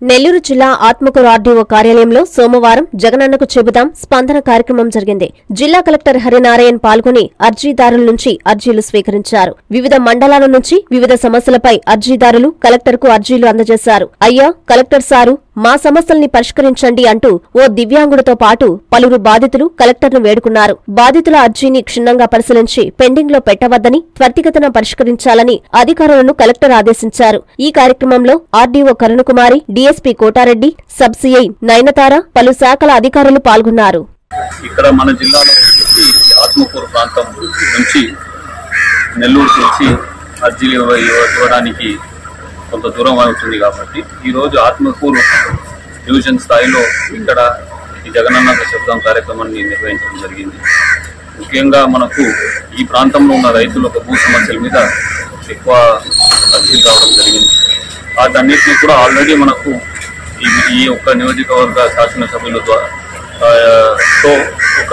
నెల్లూరు జిల్లా ఆత్మకూరు ఆర్డీఓ కార్యాలయంలో సోమవారం జగనన్నకు చెబుదాం స్పందన కార్యక్రమం జరిగింది జిల్లా కలెక్టర్ హరినారాయణ్ పాల్గొని అర్జీదారుల నుంచి అర్జీలు స్వీకరించారు వివిధ మండలాల నుంచి వివిధ సమస్యలపై అర్జీదారులు కలెక్టర్కు అర్జీలు అందజేశారు అయ్యా కలెక్టర్ సారు మా సమస్యల్ని పరిష్కరించండి అంటూ ఓ దివ్యాంగుడితో పాటు పలువురు బాధితులు కలెక్టర్ను వేడుకున్నారు బాధితుల అర్జీని క్షుణ్ణంగా పరిశీలించి పెండింగ్లో పెట్టవద్దని త్వరితగతిన పరిష్కరించాలని అధికారులను కలెక్టర్ ఆదేశించారు ఈ కార్యక్రమంలో RDO Karunakumari DSP Kotareddy sub CI Nayanthara పలు శాఖల అధికారులు పాల్గొన్నారు ఇక్కడ మన జిల్లాలో వచ్చేసి ఈ ఆత్మకూరు ప్రాంతం నుంచి నెల్లూరు వచ్చి అర్జీలు ఇవ్వ- ఇవ్వ- ఇవ్వడానికి కొంత దూరం అవుతుంది కాబట్టి ఈరోజు ఆత్మకూరు డివిజన్ స్థాయిలో ఇక్కడ ఈ జగనన్న శబ్దం కార్యక్రమాన్ని నిర్వహించడం జరిగింది ముఖ్యంగా మనకు ఈ ప్రాంతంలో ఉన్న రైతుల యొక్క భూ సమస్యల మీద ఎక్కువ అర్జీలు రావడం జరిగింది వాటన్నిటిని కూడా ఆల్రెడీ మనకు ఈ ఈ యొక్క నియోజకవర్గ శాసనసభ్యుల ద్వారా ఆ, తో ఒక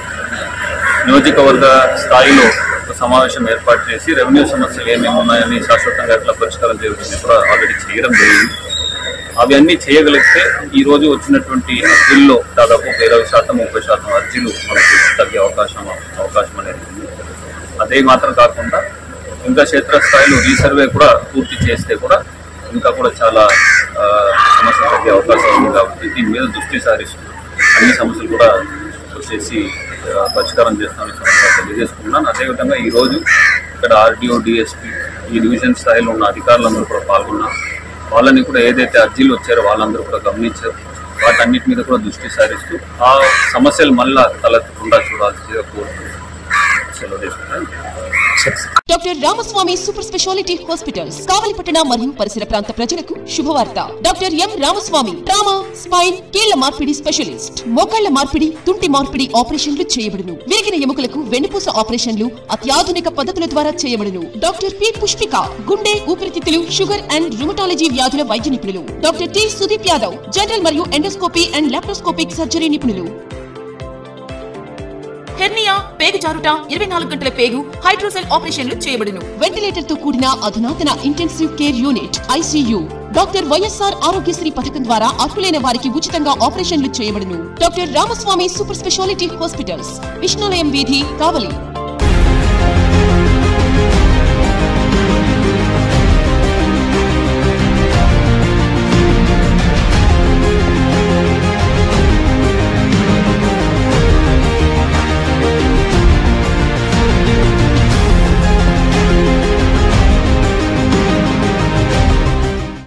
నియోజకవర్గ స్థాయిలో ఒక సమావేశం ఏర్పాటు చేసి రెవెన్యూ సమస్యలు ఏమేమి ఉన్నాయని శాశ్వతంగా ఎట్లా పరిష్కారం చేయవచ్చని కూడా ఆల్రెడీ చేయడం జరిగింది అవి అన్నీ చేయగలిగితే ఈ రోజు వచ్చినటువంటి అర్జీల్లో దాదాపు ఒక ఇరవై శాతం ముప్పై శాతం అర్జీలు మనకు తగ్గే అవకాశం అవకాశం అనేది ఉంది అదే మాత్రం కాకుండా ఇంకా క్షేత్రస్థాయిలో రీసర్వే కూడా పూర్తి చేస్తే కూడా ఇంకా కూడా చాలా ఆ, సమస్యలు తగ్గే అవకాశం ఉంది కాబట్టి దీని మీద దృష్టి సారిస్తూ అన్ని సమస్యలు కూడా వచ్చేసి ఆ, పరిష్కారం చేస్తామని సందర్భంగా తెలియజేసుకున్నాను అదేవిధంగా ఈ రోజు ఇక్కడ ఆర్డీఓ డిఎస్పీ ఈ డివిజన్ స్థాయిలో ఉన్న అధికారులందరూ కూడా పాల్గొన్నారు వాళ్ళని కూడా ఏదైతే అర్జీలు వచ్చారో వాళ్ళందరూ కూడా గమనించారు వాటన్నిటి మీద కూడా దృష్టి సారిస్తూ ఆ సమస్యలు మళ్ళా తలెత్తకుండా చూడాల్సిందిగా కోరుతున్నాను సెలవు తీసుకున్నాను doctor Ramaswamy super speciality hospitals కావలిపట్టణ మరియు పరిసర ప్రాంత ప్రజలకు శుభవార్త doctor M Ramaswamy trauma spine కీళ్ల మార్పిడి స్పెషలిస్ట్ మోకాళ్ల మార్పిడి తుంటి మార్పిడి ఆపరేషన్లు చేయబడును విరిగిన ఎముకలకు వెన్నుపూస ఆపరేషన్లు అత్యాధునిక పద్ధతుల ద్వారా చేయబడును డాక్టర్ పి పుష్పిక గుండె ఊపిరితిత్తులు షుగర్ అండ్ రుమటాలజీ వ్యాధుల వైద్య నిపుణులు doctor T Sudeep Yadav general మరియు ఎండోస్కోపీ అండ్ లాప్రోస్కోపిక్ సర్జరీ నిపుణులు హెర్నియా పేగు జారుట ఇరవై నాలుగు గంటల పేగు హైడ్రోసెల్ ఆపరేషన్లు చేయబడును వెంటిలేటర్ తో కూడిన అధునాతన intensive care unit ICU doctor YSR Aarogyasri పథకం ద్వారా అర్హులైన వారికి ఉచితంగా ఆపరేషన్లు చేయబడును doctor Ramaswamy super speciality hospitals Vishnulayam వీధి కావలి